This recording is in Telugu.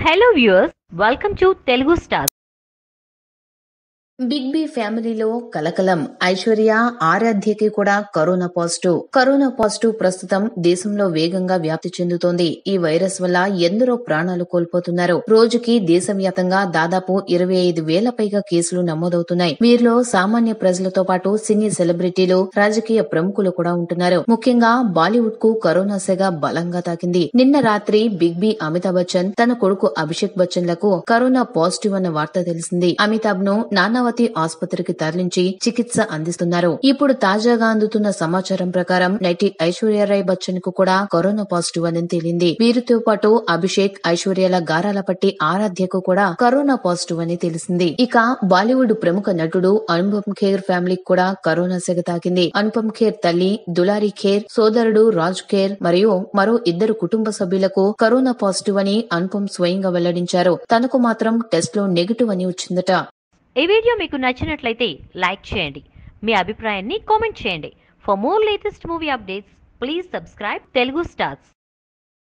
hello viewers welcome to Telugu star Big B ఫ్యామిలీలో కలకలం ఐశ్వర్య ఆరాధ్యకి కూడా కరోనా పాజిటివ్ కరోనా పాజిటివ్ ప్రస్తుతం దేశంలో వేగంగా వ్యాప్తి చెందుతోంది ఈ వైరస్ వల్ల ఎందరో ప్రాణాలు కోల్పోతున్నారు రోజుకి దేశవ్యాప్తంగా దాదాపు ఇరవై ఐదు వేల పైగా కేసులు నమోదవుతున్నాయి వీరిలో సామాన్య ప్రజలతో పాటు సినీ సెలబ్రిటీలు రాజకీయ ప్రముఖులు కూడా ఉంటున్నారు ముఖ్యంగా బాలీవుడ్ కు కరోనా సెగ బలంగా తాకింది నిన్న రాత్రి బిగ్ బి అమితాబ్ బచ్చన్ తన కొడుకు అభిషేక్ బచ్చన్ లకు కరోనా పాజిటివ్ అన్న వార్త తెలిసింది అమితాబ్ ను నానావతి ఆసుపత్రికి తరలించి చికిత్స అందిస్తున్నారు ఇప్పుడు తాజాగా అందుతున్న సమాచారం ప్రకారం నటి ఐశ్వర్యరాయ్ బచ్చన్ కు కూడా కరోనా పాజిటివ్ అని తేలింది వీరితో పాటు అభిషేక్ ఐశ్వర్యల గారాల పట్టి ఆరాధ్యకు కూడా కరోనా పాజిటివ్ అని తెలిసింది ఇక బాలీవుడ్ ప్రముఖ నటుడు అనుపమ్ ఖేర్ ఫ్యామిలీకి కూడా కరోనా సెగ తాకింది అనుపమ్ ఖేర్ తల్లి దులారి ఖేర్ సోదరుడు రాజ్ ఖేర్ మరియు మరో ఇద్దరు కుటుంబ సభ్యులకు కరోనా పాజిటివ్ అని అనుపమ్ స్వయంగా వెల్లడించారు తనకు మాత్రం టెస్ట్ లో నెగిటివ్ అని వచ్చిందట ఈ వీడియో మీకు నచ్చినట్లయితే లైక్ చేయండి మీ అభిప్రాయాన్ని కామెంట్ చేయండి for more latest movie updates please subscribe Telugu stars